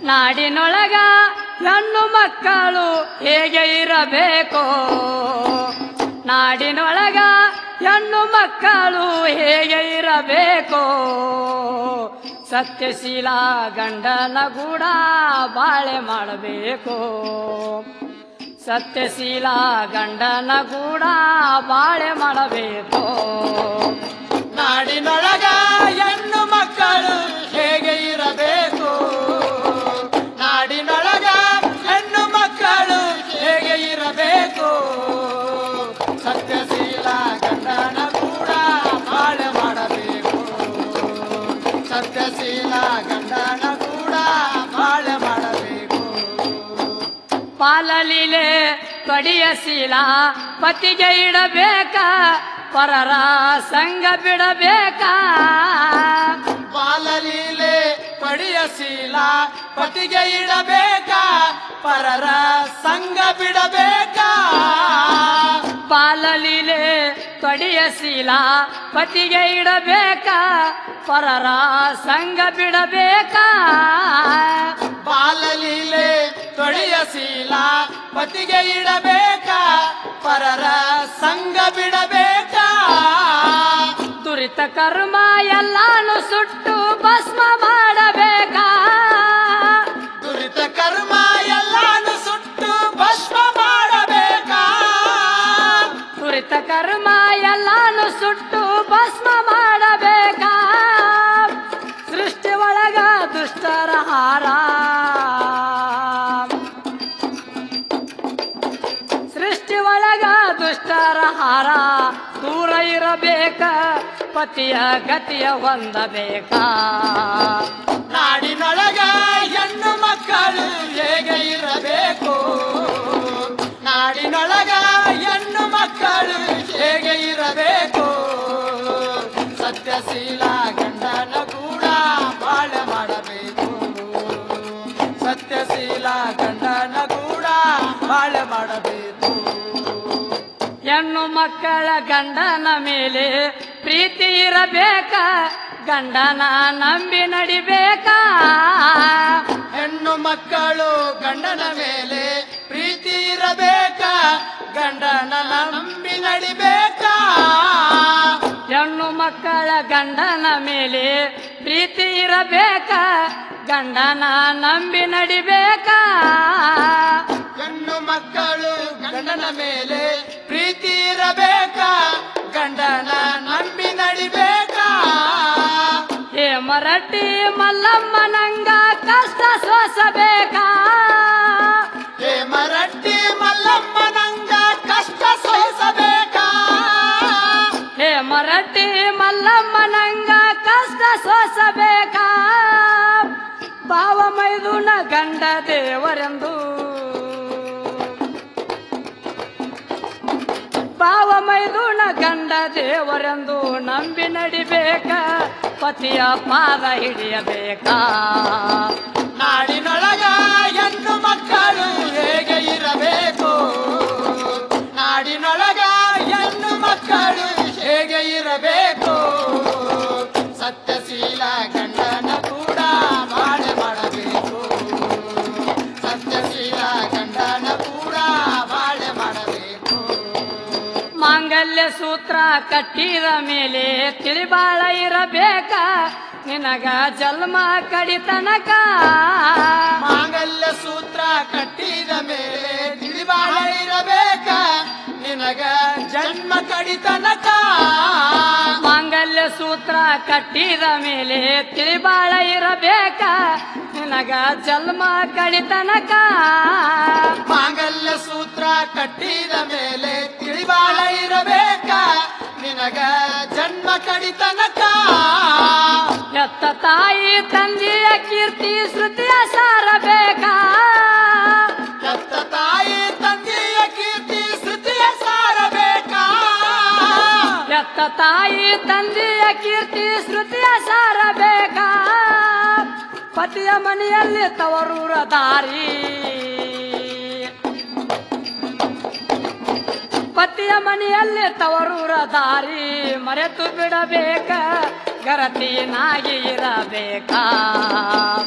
ನಾಡಿನೊಳಗ ಹೆಣ್ಣು ಮಕ್ಕಳು ಹೇಗೆ ಇರಬೇಕು ನಾಡಿನೊಳಗ ಹೆಣ್ಣು ಮಕ್ಕಳು ಹೇಗೆ ಇರಬೇಕು ಸತ್ಯಶೀಲ ಗಂಡನ ಗೂಡ ಬಾಳೆ ಮಾಡಬೇಕು ಸತ್ಯಶೀಲ ಗಂಡನ ಗೂಡ ಬಾಳೆ ಮಾಡಬೇಕು ನಾಡಿನೊಳಗ ಹೆಣ್ಣು ಮಕ್ಕಳು ಹೇಗೆ ಇರಬೇಕು ನಾಡಿನೊಳಗ ಹೆಣ್ಣು ಮಕ್ಕಳು ಹೇಗೆ ಇರಬೇಕು ಸತ್ಯಶೀಲ ಗಂಡನ ಕೂಡ ಬಾಳೆ ಮಾಡಬೇಕು ಸತ್ಯಶೀಲ ಗಂಡನ ಕೂಡ ಬಾಳೆ ಮಾಡಬೇಕು ಪಾಲಲೀಲೆ ತೊಡಿಯ ಶೀಲ ಪತಿಗೆ ಇಡಬೇಕ ಪರರ ಸಂಗ ಬಿಡಬೇಕ ಬಾಲಲೀಲೆ ಪಡಿಯ ಶೀಲ ಪತಿಗೆ ಇಡಬೇಕ ಪರರ ಸಂಗ ಬಿಡಬೇಕ ಪಾಲಲೀಲೆ ತೊಡಿಯ ಶೀಲ ಪತಿಗೆ ಇಡಬೇಕ ಪರರ ಸಂಗ ಬಿಡಬೇಕ ಬಾಲಲೀಲೆ ತೊಡೆಯ ಶೀಲ ಪತಿಗೆ ಇಡಬೇಕ ಪರರ ಸಂಗ ಬಿಡಬೇಕ ದುರಿತ ಕರ್ಮ ಎಲ್ಲಾನು ಸುಟ್ಟು ಭಸ್ಮ ಮಾಡಬೇಕ ದುರಿತ ಕರ್ಮ ಎಲ್ಲಾನು ಸುಟ್ಟು ಭಸ್ಮ ಮಾಡಬೇಕ ದುರಿತ ಕರ್ಮ ಎಲ್ಲಾನು ಸುಟ್ಟು ಭಸ್ಮ ಮಾಡಬೇಕ ಸೃಷ್ಟಿ ಒಳಗ ದುಷ್ಟರ ಹಾರ ಸೃಷ್ಟಿ ಒಳಗ ದುಷ್ಟರ ಹಾರ ದೂರ ಇರಬೇಕ ಪತಿಯ ಗತಿಯ ಹೊಂದಬೇಕ ನಾಡಿನೊಳಗ ಹೆಣ್ಣು ಮಕ್ಕಳು ಹೇಗೆ ಇರಬೇಕು ನಾಡಿನೊಳಗ ಹೆಣ್ಣು ಮಕ್ಕಳು ಹೇಗೆ ಇರಬೇಕು ಸತ್ಯಶೀಲ ಗಂಡನ ಕೂಡ ಬಾಳೆ ಮಾಡಬೇಕು ಸತ್ಯಶೀಲ ಗಂಡನ ಕೂಡ ಬಾಳೆ ಮಾಡಬೇಕು ಹೆಣ್ಣು ಮಕ್ಕಳ ಗಂಡನ ಮೇಲೆ ಪ್ರೀತಿ ಇರಬೇಕ ಗಂಡನ ನಂಬಿ ನಡಿಬೇಕ ಹೆಣ್ಣು ಮಕ್ಕಳು ಗಂಡನ ಮೇಲೆ ಪ್ರೀತಿ ಇರಬೇಕ ಗಂಡನ ನಂಬಿ ನಡಿಬೇಕ ಹೆಣ್ಣು ಮಕ್ಕಳ ಗಂಡನ ಮೇಲೆ ಪ್ರೀತಿ ಇರಬೇಕ ಗಂಡನ ನಂಬಿ ನಡಿಬೇಕ ಹೆಣ್ಣು ಮಕ್ಕಳು ಗಂಡನ ಮೇಲೆ ಪ್ರೀತಿ ಇರಬೇಕ ಗಂಡನ ನಂಬಿ ನಡಿಬೇಕ ಹೇ ಮರಟಿ ಮಲ್ಲಮ್ಮನಂಗ ಕಷ್ಟ ಸೋಸಬೇಕ ಹೇ ಮರಟ್ಟಿ ಮಲ್ಲಮ್ಮನಂಗ ಕಷ್ಟ ಸಹಿಸಬೇಕ ಹೇ ಮರಟಿ ಮಲ್ಲಮ್ಮನಂಗ ಕಷ್ಟ ಸೋಸಬೇಕ ಭಾವ ಮೈದುನ ಗಂಡ ದೇವರೆಂದು ಭಾವ ಮೈದುನ ಗಂಡ ದೇವರೆಂದು ನಂಬಿ ನಡಿಬೇಕ ಪತಿಯ ಪಾದ ಹಿಡಿಯಬೇಕ ನಾಡಿನೊಳಗ ಹೆಣ್ಣು ಮಕ್ಕಳು ಹೇಗೆ ಇರಬೇಕು ನಾಡಿನೊಳಗ ಹೆಣ್ಣು ಮಕ್ಕಳು ಹೇಗೆ ಇರಬೇಕು ಸತ್ಯಶೀಲ ಗಂಡನ ಕೂಡ ಬಾಳೆ ಮಾಡಬೇಕು ಸತ್ಯಶೀಲ ಗಂಡನ ಕೂಡ ಬಾಳೆ ಮಾಡಬೇಕು ಮಾಂಗಲ್ಯ ಸೂತ್ರ ಕಟ್ಟಿದ ಮೇಲೆ ತಿಳಿಬಾಳ ಇರಬೇಕ ನಿನಗ ಜನ್ಮ ಕಡಿತನಕ ಮಾಂಗಲ್ಯ ಸೂತ್ರ ಕಟ್ಟಿದ ಮೇಲೆ ತಿಳಿಬಾಳ ಇರಬೇಕ ನಿನಗ ಜನ್ಮ ಕಡಿತನಕ ಮಾಂಗಲ್ಯ ಸೂತ್ರ ಕಟ್ಟಿದ ಮೇಲೆ ತಿಳಿಬಾಳ ಇರಬೇಕ ನಿನಗ ಜನ್ಮ ಕಡಿತನಕ ಮಾಂಗಲ್ಯ ಸೂತ್ರ ಕಟ್ಟಿದ ಮೇಲೆ ತಿಳಿಬಾಳ ಇರಬೇಕ ನಿನಗ ಜನ್ಮ ಕಡಿತನಕ ಎತ್ತ ತಾಯಿ ತಂದೆಯ ಕೀರ್ತಿ ಶ್ರುತಿಯ ಸಾರಬೇಕ ಎತ್ತ ತಾಯಿ ತಂದೆಯ ಕೀರ್ತಿ ಶ್ರುತಿಯ ಸಾರಬೇಕ ಎತ್ತ ತಾಯಿ ತಂದೆಯ ಕೀರ್ತಿ ಶ್ರುತಿಯ ಸಾರಬೇಕ ಪತಿಯ ಮನೆಯಲ್ಲಿ ತವರೂರ ದಾರಿ ಪತಿಯ ಮನೆಯಲ್ಲಿ ತವರೂರ ದಾರಿ ಮರೆತು ಬಿಡಬೇಕ ಗರತಿನಾಗಿ ಇರಬೇಕ